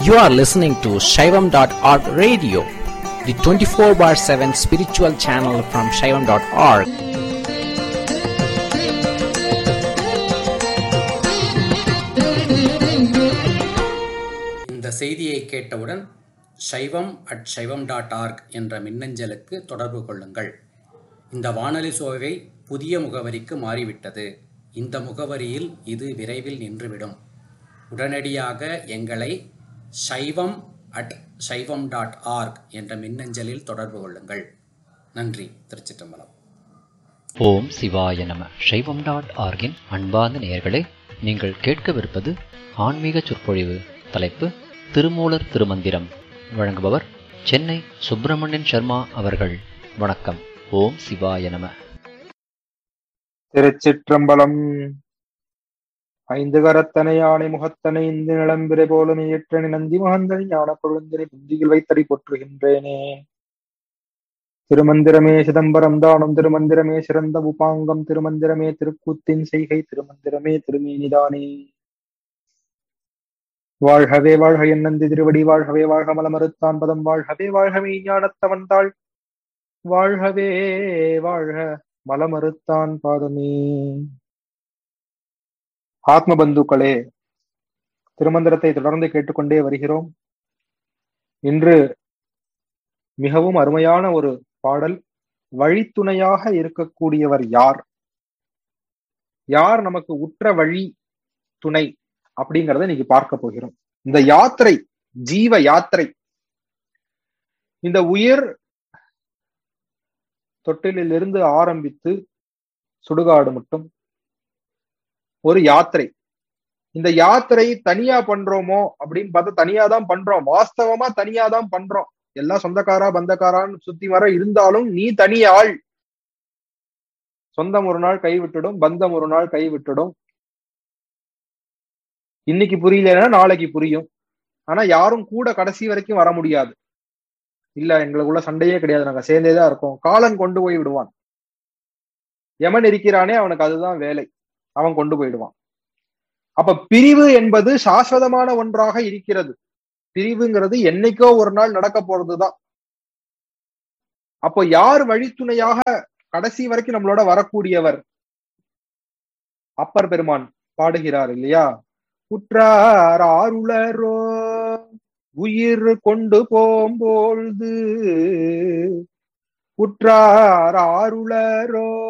You are listening to Shaivam.org radio, the 24 bar 7 spiritual channel from Shaivam.org. இந்த செய்தியை கேட்டவுடன் சைவம் அட் சைவம் டாட் ஆர்க் என்ற மின்னஞ்சலுக்கு தொடர்பு கொள்ளுங்கள் இந்த வானொலி சோவை புதிய முகவரிக்கு மாறிவிட்டது இந்த முகவரியில் இது விரைவில் நின்றுவிடும் உடனடியாக எங்களை சைவம் அட் சைவம் டாட் ஆர்க் என்ற மின்னஞ்சலில் தொடர்பு கொள்ளுங்கள் நன்றி திருச்சிற்றம்பலம் ஓம் சிவாய நம சைவம் டாட் ஆர்கின் அன்பார்ந்த நேயர்களே நீங்கள் கேட்கவிருப்பது ஆன்மீக சொற்பொழிவு தலைப்பு திருமூலர் திருமந்திரம் வழங்குபவர் சென்னை சுப்பிரமணியன் சர்மா அவர்கள் வணக்கம் ஓம் சிவாய நம திருச்சிற்றம்பலம் ஐந்து கரத்தனை யானை முகத்தனை இந்து நிலம்பிரை போலும் இயற்றனை நந்தி மகந்தனை ஞான கொழுந்தினை புந்தியில் வைத்தடி போற்றுகின்றேனே திருமந்திரமே சிதம்பரம் தானம் திருமந்திரமே சிறந்த உபாங்கம் திருமந்திரமே திருக்கூத்தின் செய்கை திருமந்திரமே திருமேனிதானே வாழ்கவே வாழ்க என் நந்தி திருவடி வாழ்கவே வாழ்க மலமறுத்தான் பதம் வாழ்கவே வாழ்கவே ஞானத்தவன் தாள் வாழ்கவே வாழ்க மலமறுத்தான் பாதமே ஆத்ம பந்துக்களே திருமந்திரத்தை தொடர்ந்து கேட்டுக்கொண்டே வருகிறோம் இன்று மிகவும் அருமையான ஒரு பாடல் வழித்துணையாக இருக்கக்கூடியவர் யார் யார் நமக்கு உற்ற வழி துணை அப்படிங்கறத இன்னைக்கு பார்க்க போகிறோம் இந்த யாத்திரை ஜீவ யாத்திரை இந்த உயிர் தொட்டிலிருந்து ஆரம்பித்து சுடுகாடு மட்டும் ஒரு யாத்திரை இந்த யாத்திரை தனியா பண்றோமோ அப்படின்னு பார்த்தா தனியா தான் பண்றோம் வாஸ்தவமா தனியா தான் பண்றோம் எல்லாம் சொந்தக்காரா பந்தக்காரான்னு சுத்தி வர இருந்தாலும் நீ தனியாள் சொந்தம் ஒரு நாள் கைவிட்டுடும் பந்தம் ஒரு நாள் கைவிட்டுடும் இன்னைக்கு புரியலன்னா நாளைக்கு புரியும் ஆனா யாரும் கூட கடைசி வரைக்கும் வர முடியாது இல்ல எங்களுக்குள்ள சண்டையே கிடையாது நாங்க சேர்ந்தேதான் இருக்கோம் காலன் கொண்டு போய் விடுவான் எமன் இருக்கிறானே அவனுக்கு அதுதான் வேலை அவன் கொண்டு போயிடுவான் அப்ப பிரிவு என்பது சாஸ்வதமான ஒன்றாக இருக்கிறது பிரிவுங்கிறது என்னைக்கோ ஒரு நாள் நடக்க போறதுதான் அப்போ யார் வழித்துணையாக கடைசி வரைக்கும் நம்மளோட வரக்கூடியவர் அப்பர் பெருமான் பாடுகிறார் இல்லையா குற்றார் ஆருளரோ உயிர் கொண்டு போம்பொழுது உற்றார் ஆருளரோ